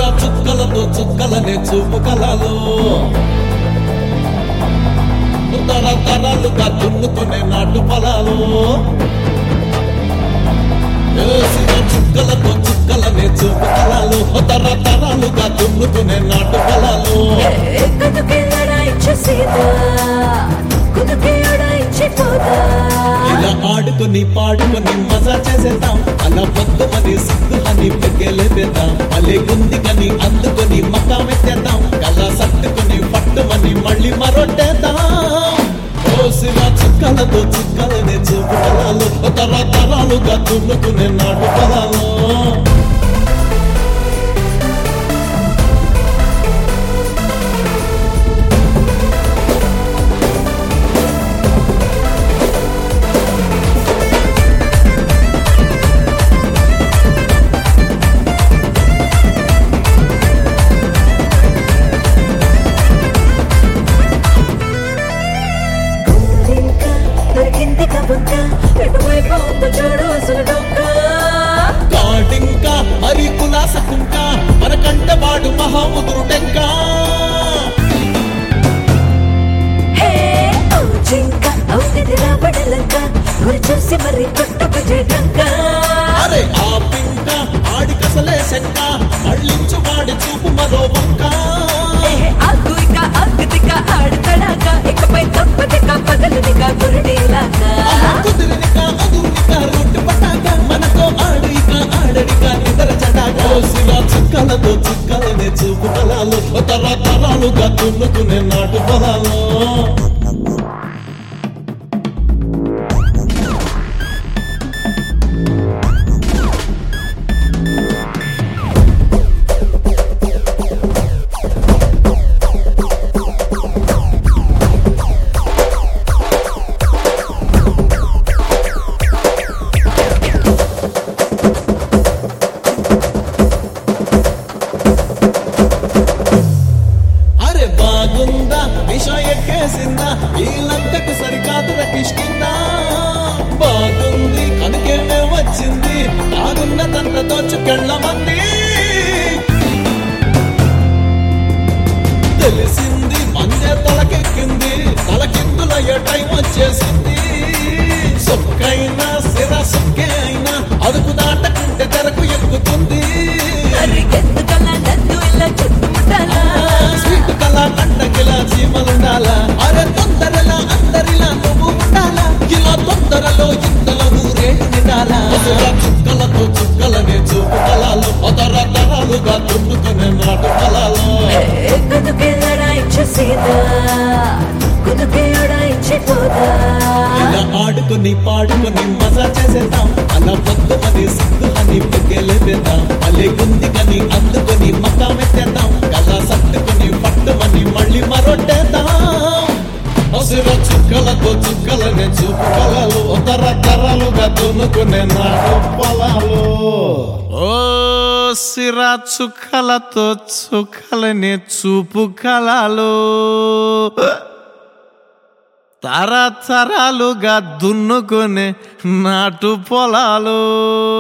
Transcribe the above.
చుక్కలతో చుక్కలనే చూపు కలలు తరతరాలుగా దున్నుకునే నాటు పొలాలు వేసిన చుక్కలతో చుక్కలనే చూపు కలలు తరతరాలుగా దున్నుకునే నాటు పొలాలు కనుకే లడాయించే సీత కుదుకే ఉడాయించే పోతా ఇలా ఆడుకొని పాడుకొని మజా చేసేద్దాం అలా పొద్దుమని సిగ్గులని పెగ్గలేపేద్దాం మళ్ళీ గుందికని అందుకొని మకామెత్తేద్దాం కళ్ళ సట్టుకొని పట్టుమని మళ్ళీ మరొట్టేద్దాం కోసిన చుక్కలతో చుక్కలనే చూపు పొలాలు తరతరాలుగా తున్నుకునే నాటు పొలాలు ఇంకా దొరికింది కబుక్క ఎటువైపు ఉందో చూడు అసలు డొక్క కాటింకా మరి కులాసకుంక మనకంట వాడు మహాముదురు టెంకా హే ఓ జింక అవునిది రాబడలంక గురి చూసి మరి కొట్టుకు చేయటంక అరే ఆ పింక ఆడి కసలే శంక మళ్ళించు వాడి చూపు మరో వంక ఆగు ఇక ఆగుతిక ఆడతడాక ఇకపై తప్పదిక పగలనిక గురుడేలాక కుదిరినిక అదునిక రొట్టు పట్టాక మనతో ఆడు ఇక ఆడడిక నిద్ర చటాక శిలా చుక్కలతో చుక్కలనే చూపు పొలాలు తరతరాలుగా తున్నుకునే నాటు పొలాలు అరే బాగుందా విషం ఎక్కేసిందా వీళ్ళంతకు సరికాదుర కిష్కిందా బాగుంది కనుకేమే వచ్చింది బాగున్న తండ్ర దోచుకెళ్ళ మంది తెలిసింది మందే తలకెక్కింది తలకిందులయ్యే టైం వచ్చేసింది సుక్కైనా సిర సుక్కే అయినా అదుపు దాటకుంటే తెరకు ఎక్కుతుంది మరి ఎందుకలా నన్ను ఇలా చుట్టుముట్టాలా స్వీట్ కళ కంటకిలా చీమలుండాలా అరే తొందరలా అందరిలా నువ్వు ఉండాలా ఇలా తొందరలో ఇంతలో ఊరే నిండాలా అసలు చుక్కలతో చుక్కలనే చూపు కళలు అదర తరాలుగా తుండుకునే నాటు కళలు కుదుకే లడాయించే సీత కుదుకే ఉడాయించే పోతా ఇలా ఆడుకొని పాడుకొని మజా చేసేద్దాం అలా పొద్దుమని సిగ్గులని పెగ్గలేపేద్దాం మళ్ళీ గుందికని అందుకొని మకామెత్తేద్దాం కళ్ళ సట్టుకొని పట్టుమని మళ్ళీ మరొట్టేద్దాం అసుర చుక్కలతో చుక్కలనే చూపు కలలు తరతరాలుగా దున్నుకునే నాటు పొలాలు ఓ సిరా చుక్కలతో చుక్కలని చూపు కళలు తరతరాలుగా దున్నుకునే నాటు పొలాలు